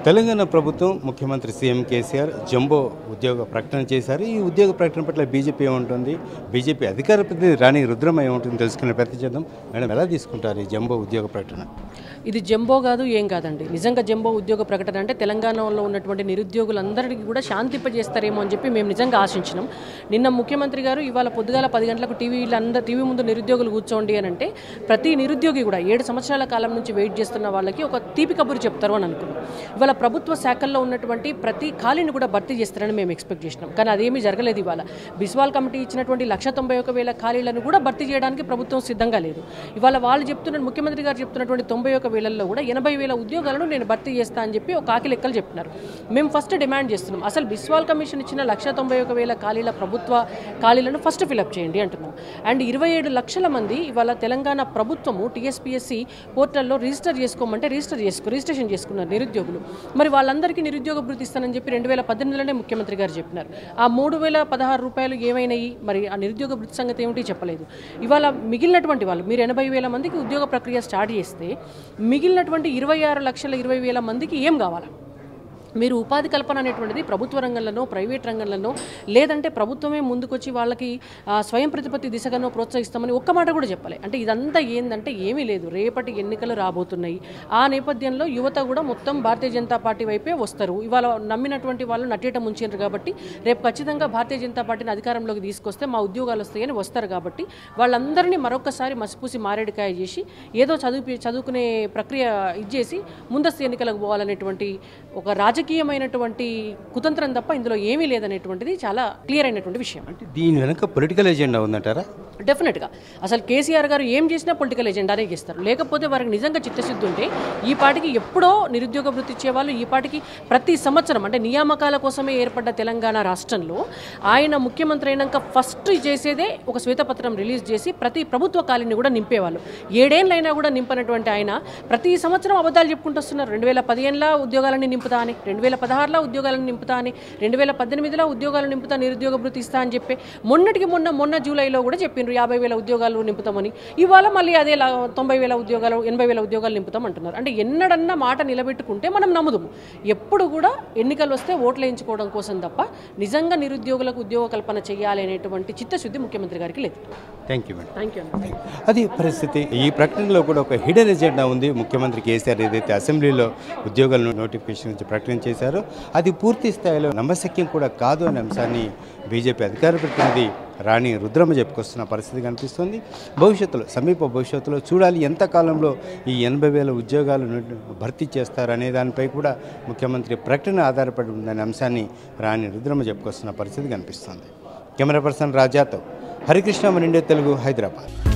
తెలంగాణ ప్రభుత్వం ముఖ్యమంత్రి CM KCR jumbo ఉద్యోగ ప్రకటన చేశారు ఈ ఉద్యోగ ప్రకటన పట్ల బీజేపీ ఏముంటుంది బీజేపీ అధికార ప్రతినిధి రాణి రుద్రమ ఏముంటుంది తెలుసుకునే ప్రయత్నం చేద్దాం మేడం ఎలా తీసుకుంటారు ఈ జంబో ఉద్యోగ ప్రకటన ఇది జంబో కాదు ఏం కాదండి నిజంగా జంబో ఉద్యోగ ప్రకటన అంటే తెలంగాణలో ఉన్నటువంటి నిరుద్యోగులందరికీ కూడా శాంతింపజేస్తారేమో అని చెప్పి మేము నిజంగా ఆశించినాం నిన్న ముఖ్యమంత్రి గారు ఇవాళ పొద్దుగాల పది గంటలకు టీవీలు అందరూ టీవీ ముందు నిరుద్యోగులు కూర్చోండి అని అంటే ప్రతి నిరుద్యోగి కూడా ఏడు సంవత్సరాల కాలం నుంచి వెయిట్ చేస్తున్న వాళ్ళకి ఒక తీపి కబురు చెప్తారు అని అనుకున్నాం ఇవాళ ప్రభుత్వ శాఖల్లో ఉన్నటువంటి ప్రతి ఖాళీని కూడా భర్తీ చేస్తారని మేము ఎక్స్పెక్ట్ చేసినాం కానీ అదేమీ జరగలేదు ఇవాళ బిస్వాల్ కమిటీ ఇచ్చినటువంటి లక్ష తొంభై ఒక వేల ఖాళీలను కూడా భర్తీ చేయడానికి ప్రభుత్వం సిద్ధంగా లేదు ఇవాళ వాళ్ళు చెప్తున్న ముఖ్యమంత్రి గారు చెప్తున్నటువంటి తొంభై ఒక వేలల్లో కూడా ఎనభై వేల ఉద్యోగాలను నేను భర్తీ చేస్తా అని చెప్పి ఒక ఆకి లెక్కలు చెప్తున్నారు మేము ఫస్ట్ డిమాండ్ చేస్తున్నాం అసలు బిస్వాల్ కమిషన్ ఇచ్చిన లక్ష తొంభై ఒక వేల ఖాళీల ప్రభుత్వ ఖాళీలను ఫస్ట్ ఫిలప్ చేయండి అంటున్నాం అండ్ ఇరవై ఏడు లక్షల మంది ఇవాళ తెలంగాణ ప్రభుత్వము టీఎస్పీఎస్సీ పోర్టల్లో రిజిస్టర్ చేసుకోమంటే రిజిస్టర్ చేసుకో రిజిస్ట్రేషన్ చేసుకున్నారు నిరుద్యోగులు మరి వాళ్ళందరికీ నిరుద్యోగ భృతి ఇస్తానని చెప్పి రెండు వేల పద్దెనిమిదిలోనే ముఖ్యమంత్రి గారు చెప్పినారు ఆ మూడు వేల పదహారు రూపాయలు ఏమైనాయి మరి ఆ నిరుద్యోగ భృతి సంగతి ఏమిటి చెప్పలేదు ఇవాళ మిగిలినటువంటి వాళ్ళు మీరు ఎనభై వేల మందికి ఉద్యోగ ప్రక్రియ స్టార్ట్ చేస్తే మిగిలినటువంటి ఇరవై ఆరు లక్షల ఇరవై వేల మందికి ఏం కావాలా మీరు ఉపాధి కల్పన అనేటువంటిది ప్రభుత్వ రంగంలోనో ప్రైవేట్ రంగంలోనో లేదంటే ప్రభుత్వమే ముందుకొచ్చి వాళ్ళకి ఆ, స్వయం ప్రతిపత్తి దిశగానో ప్రోత్సహిస్తామని ఒక్క మాట కూడా చెప్పలే అంటే ఇదంతా ఏందంటే ఏమీ లేదు రేపటి ఎన్నికలు రాబోతున్నాయి ఆ నేపథ్యంలో యువత కూడా మొత్తం భారతీయ జనతా పార్టీ వైపే వస్తారు ఇవాళ నమ్మినటువంటి వాళ్ళు నట్టేట ముంచారు కాబట్టి రేపు ఖచ్చితంగా భారతీయ జనతా పార్టీని అధికారంలోకి తీసుకొస్తే మా ఉద్యోగాలు వస్తాయని వస్తారు కాబట్టి వాళ్ళందరినీ మరొకసారి మసిపూసి మారేడుకాయ చేసి ఏదో చదువు చదువుకునే ప్రక్రియ ఇచ్చేసి ముందస్తు ఎన్నికలకు పోవాలనేటువంటి ఒక రాజకీయమైనటువంటి కుతంత్రం తప్ప ఇందులో ఏమీ లేదనేటువంటిది చాలా క్లియర్ అయినటువంటి విషయం అంటే దీని వెనక పొలిటికల్ ఎజెండా ఉందంటారా డెఫినెట్గా అసలు కేసీఆర్ గారు ఏం చేసినా పొలిటికల్ ఎజెండానే చేస్తారు లేకపోతే వారికి నిజంగా చిత్తశుద్ధి ఉంటే ఈ పాటికి ఎప్పుడో నిరుద్యోగ వృత్తి ఇచ్చేవాళ్ళు ఈ పాటికి ప్రతి సంవత్సరం అంటే నియామకాల కోసమే ఏర్పడ్డ తెలంగాణ రాష్ట్రంలో ఆయన ముఖ్యమంత్రి అయినాక ఫస్ట్ చేసేదే ఒక శ్వేతపత్రం రిలీజ్ చేసి ప్రతి ప్రభుత్వ ఖాళీని కూడా నింపేవాళ్ళు ఏడేళ్ళైనా కూడా నింపనటువంటి ఆయన ప్రతి సంవత్సరం అబద్ధాలు చెప్పుకుంటూ వస్తున్నారు రెండు వేల పదిహేనులో ఉద్యోగాలను నింపుతా అని రెండు వేల పదహారులో ఉద్యోగాలను నింపుతా అని రెండు వేల పద్దెనిమిదిలో ఉద్యోగాలు నింపుతా నిరుద్యోగ భృతి ఇస్తా అని చెప్పి మొన్నటికి మొన్న మొన్న జూలైలో కూడా చెప్పిండ్రు యాభై వేల ఉద్యోగాలు నింపుతామని ఇవాళ మళ్ళీ అదే లా- తొంభై వేల ఉద్యోగాలు ఎనభై వేల ఉద్యోగాలు నింపుతాం అంటున్నారు అంటే ఎన్నడన్నా మాట నిలబెట్టుకుంటే మనం నమ్ముదుము ఎప్పుడు కూడా ఎన్నికలు వస్తే ఓట్లు వేయించుకోవడం కోసం తప్ప నిజంగా నిరుద్యోగులకు ఉద్యోగ కల్పన చేయాలి అనేటువంటి చిత్తశుద్ధి ముఖ్యమంత్రి గారికి లేదు thank you madam thank you అండి అది పరిస్థితి ఈ ప్రకటనలో కూడా ఒక హిడెన్ ఎజెండా ఉంది ముఖ్యమంత్రి కేసీఆర్ ఏదైతే అసెంబ్లీలో ఉద్యోగాలను నోటిఫికేషన్ నుంచి ప్రకటన చేశారో అది పూర్తి స్థాయిలో నమ్మశక్యం కూడా కాదు అనే అంశాన్ని బీజేపీ అధికార ప్రతినిధి రాణి రుద్రమ చెప్పుకొస్తున్న పరిస్థితి కనిపిస్తుంది భవిష్యత్తులో సమీప భవిష్యత్తులో చూడాలి ఎంత కాలంలో ఈ ఎనభై వేల ఉద్యోగాలు భర్తీ చేస్తారనే దానిపై కూడా ముఖ్యమంత్రి ప్రకటన ఆధారపడి ఉందనే అంశాన్ని రాణి రుద్రమ చెప్పుకొస్తున్న పరిస్థితి కనిపిస్తుంది కెమెరా పర్సన్ రాజాతో హరికృష్ణ మన ఇండియా తెలుగు హైదరాబాద్